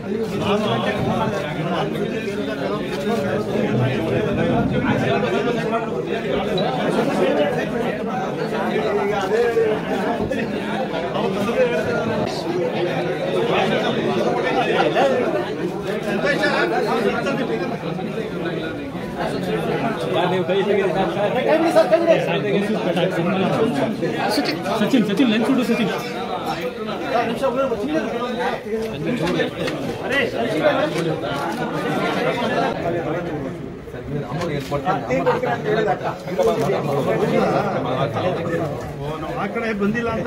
Sachin Sachin lens ಬಿಡು ಸಚಿನ್ ಆ ಕಡೆ ಬಂದಿಲ್ಲ ಅಂತ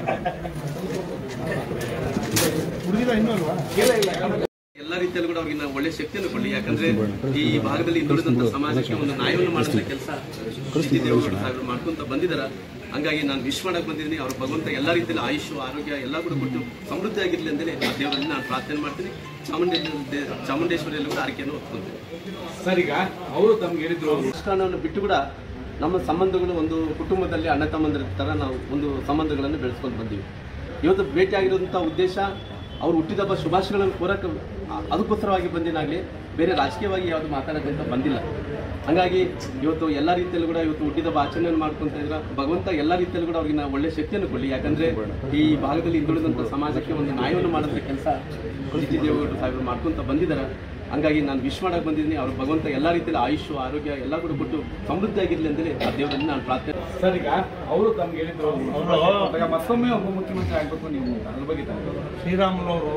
ಹುಡುಗಿದ ಇನ್ನೂ ಅಲ್ವಾ ಎಲ್ಲ ರೀತಿಯಲ್ಲೂ ಕೂಡ ಅವ್ರಿಗೆ ನಾವು ಒಳ್ಳೆ ಶಕ್ತಿಯನ್ನು ಕೊಡಲಿ ಯಾಕಂದ್ರೆ ಈ ಭಾಗದಲ್ಲಿ ಹಿಂದುಳಿದಂತ ಸಮಾಜಕ್ಕೆ ಒಂದು ನ್ಯಾಯವನ್ನು ಮಾಡುವಂತ ಕೆಲಸ ದೇವೇಗೌಡ ಸಾಹೇಬರು ಮಾಡ್ಕೊಂತ ಬಂದಿದಾರ ಹಂಗಾಗಿ ನಾನು ವಿಶ್ ಮಾಡಕ್ ಬಂದಿದ್ದೀನಿ ಅವ್ರ ಭಗವಂತ ಎಲ್ಲ ರೀತಿಯಲ್ಲಿ ಆಯುಷ್ ಆರೋಗ್ಯ ಎಲ್ಲ ಕೂಡ ಕೊಟ್ಟು ಸಮೃದ್ಧಿ ಆಗಿರ್ಲಿ ಅಂತೇಳಿ ಆ ದೇವರಲ್ಲಿ ನಾನು ಪ್ರಾರ್ಥನೆ ಮಾಡ್ತೀನಿ ಚಾಮುಂಡೇಶ್ವರಿ ಚಾಮುಂಡೇಶ್ವರಿಯಲ್ಲೂ ಕೂಡ ಆರೈಕೆಯನ್ನು ಹೊತ್ಕೊಂತೀನಿ ಸರ್ ಈಗ ಅವರು ತಮ್ಗೆ ಹೇಳಿದ್ರು ರಾಜಕಾರಣವನ್ನು ಬಿಟ್ಟು ಕೂಡ ನಮ್ಮ ಸಂಬಂಧಗಳು ಒಂದು ಕುಟುಂಬದಲ್ಲಿ ಅಣ್ಣ ತಮ್ಮಂದಿರ ಥರ ನಾವು ಒಂದು ಸಂಬಂಧಗಳನ್ನು ಬೆಳೆಸ್ಕೊಂಡು ಬಂದೀವಿ ಇವತ್ತು ಭೇಟಿಯಾಗಿರೋಂಥ ಉದ್ದೇಶ ಅವ್ರು ಹುಟ್ಟಿದಬ್ಬ ಶುಭಾಶಯಗಳನ್ನು ಕೋರಕ್ಕೆ ಆ- ಅದಕ್ಕೋಸ್ಕರವಾಗಿ ಬಂದಿನಾಗಲಿ ಬೇರೆ ರಾಜಕೀಯವಾಗಿ ಯಾವುದು ಮಾತಾಡೋಕ್ಕಂತ ಬಂದಿಲ್ಲ ಹಾಗಾಗಿ ಇವತ್ತು ಎಲ್ಲ ರೀತಿಯಲ್ಲೂ ಕೂಡ ಇವತ್ತು ಹುಟ್ಟಿದಬ್ಬ ಆಚರಣೆಯನ್ನು ಮಾಡ್ಕೊಂತ ಇದ್ರ ಭಗವಂತ ಎಲ್ಲ ರೀತಿಯಲ್ಲೂ ಕೂಡ ಅವ್ರಿಗೆ ನಾವು ಒಳ್ಳೆ ಶಕ್ತಿಯನ್ನು ಕೊಡಲಿ ಯಾಕಂದ್ರೆ ಈ ಭಾಗದಲ್ಲಿ ಹಿಂದುಳಿದಂಥ ಸಮಾಜಕ್ಕೆ ಒಂದು ನ್ಯಾಯವನ್ನು ಮಾಡೋದ್ರ ಕೆಲಸ ಡಿ ದೇವೇಗೌಡರು ಸಾಹೇಬರು ಮಾಡ್ಕೊಂತ ಬಂದಿದ್ದಾರೆ ಹಂಗಾಗಿ ನಾನು ವಿಶ್ ಮಾಡಕ್ ಬಂದಿದ್ದೀನಿ ಅವ್ರ ಭಗವಂತ ಎಲ್ಲ ರೀತಿಯಲ್ಲಿ ಆಯುಷ್ ಆರೋಗ್ಯ ಎಲ್ಲ ಕೂಡ ಕೊಟ್ಟು ಸಮೃದ್ಧಿ ಆಗಿರ್ಲಿ ಅಂತೇಳಿ ಆ ದೇವರಲ್ಲಿ ನಾನು ಪ್ರಾರ್ಥನೆ ಸರ್ ಈಗ ಅವರು ತಮ್ಗೆ ಹೇಳಿದ್ರು ಈಗ ಮತ್ತೊಮ್ಮೆ ಒಬ್ಬ ಮುಖ್ಯಮಂತ್ರಿ ಆಗ್ಬೇಕು ನೀವು ಅಂತ. ಅದ್ರ ಬಗ್ಗೆ ತಾವು ಶ್ರೀರಾಮುಲವರು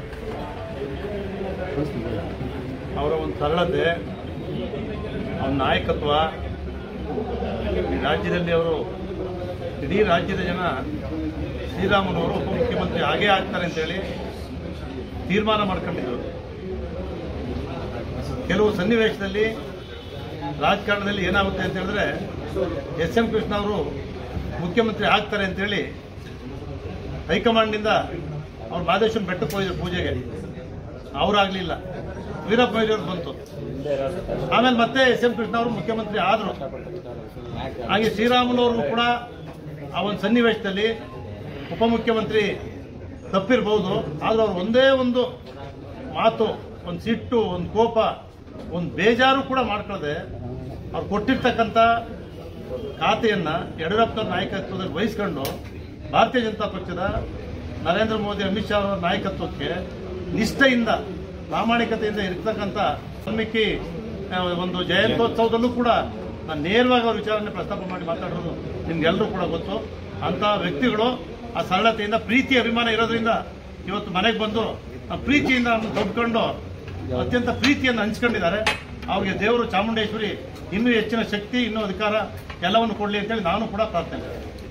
ಅವರ ಒಂದು ಸರಳತೆ ಅವರ ನಾಯಕತ್ವ ಈ ರಾಜ್ಯದಲ್ಲಿ ಅವರು ಇಡೀ ರಾಜ್ಯದ ಜನ ಶ್ರೀರಾಮುಲವರು ಉಪಮುಖ್ಯಮಂತ್ರಿ ಆಗೇ ಆಗ್ತಾರೆ ಅಂತೇಳಿ ತೀರ್ಮಾನ ಮಾಡ್ಕೊಂಡಿದ್ರು ಕೆಲವು ಸನ್ನಿವೇಶದಲ್ಲಿ ರಾಜಕಾರಣದಲ್ಲಿ ಏನಾಗುತ್ತೆ ಅಂತ ಹೇಳಿದ್ರೆ ಎಸ್ ಎಂ ಕೃಷ್ಣ ಅವರು ಮುಖ್ಯಮಂತ್ರಿ ಆಗ್ತಾರೆ ಅಂತೇಳಿ ಹೈಕಮಾಂಡ್ನಿಂದ ಅವ್ರು ಮಾದೇಶ್ವರ ಬೆಟ್ಟಕ್ಕೆ ಹೋಗಿದ್ರು ಪೂಜೆಗೆ ಅವರಾಗಲಿಲ್ಲ ವೀರಪ್ಪ ಮೊಯ್ಲಿಯವ್ರು ಬಂತು ಆಮೇಲೆ ಮತ್ತೆ ಎಸ್ ಎಂ ಕೃಷ್ಣ ಅವರು ಮುಖ್ಯಮಂತ್ರಿ ಆದರು ಹಾಗೆ ಶ್ರೀರಾಮುಲು ಕೂಡ ಆ ಒಂದು ಸನ್ನಿವೇಶದಲ್ಲಿ ಉಪಮುಖ್ಯಮಂತ್ರಿ ತಪ್ಪಿರ್ಬೋದು ಆದ್ರೆ ಅವ್ರು ಒಂದೇ ಒಂದು ಮಾತು ಒಂದು ಸಿಟ್ಟು ಒಂದು ಕೋಪ ಒಂದು ಬೇಜಾರು ಕೂಡ ಮಾಡ್ಕೊಳ್ಳದೆ ಅವ್ರು ಕೊಟ್ಟಿರ್ತಕ್ಕಂಥ ಖಾತೆಯನ್ನ ಯಡಿಯೂರಪ್ಪನವ್ರ ನಾಯಕತ್ವದಲ್ಲಿ ವಹಿಸ್ಕೊಂಡು ಭಾರತೀಯ ಜನತಾ ಪಕ್ಷದ ನರೇಂದ್ರ ಮೋದಿ ಅಮಿತ್ ಶಾ ಅವರ ನಾಯಕತ್ವಕ್ಕೆ ನಿಷ್ಠೆಯಿಂದ ಪ್ರಾಮಾಣಿಕತೆಯಿಂದ ಇರ್ತಕ್ಕಂಥ ವಾಲ್ಮೀಕಿ ಆ, ಒಂದು ಜಯಂತ್ಯೋತ್ಸವದಲ್ಲೂ ಕೂಡ ನಾನು ನೇರವಾಗಿ ಅವ್ರ ವಿಚಾರನೆ ಪ್ರಸ್ತಾಪ ಮಾಡಿ ಮಾತಾಡೋದು ನಿಮ್ಗೆಲ್ಲರೂ ಕೂಡ ಗೊತ್ತು ಅಂತ ವ್ಯಕ್ತಿಗಳು ಆ ಸರಳತೆಯಿಂದ ಪ್ರೀತಿ ಅಭಿಮಾನ ಇರೋದ್ರಿಂದ ಇವತ್ತು ಮನೆಗೆ ಬಂದು ಆ ಪ್ರೀತಿಯಿಂದ ನಮ್ಮನ್ನ ತೊಡ್ಕೊಂಡು ಅತ್ಯಂತ ಪ್ರೀತಿಯನ್ನು ಹಂಚ್ಕೊಂಡಿದ್ದಾರೆ ಅವ್ರಿಗೆ ದೇವರು ಚಾಮುಂಡೇಶ್ವರಿ ಇನ್ನೂ ಹೆಚ್ಚಿನ ಶಕ್ತಿ ಇನ್ನೂ ಅಧಿಕಾರ ಎಲ್ಲವನ್ನು ಕೊಡಲಿ ಅಂತೇಳಿ ನಾನು ಕೂಡ ಪ್ರಾರ್ಥನೆ ಮಾಡ್ತೀನಿ.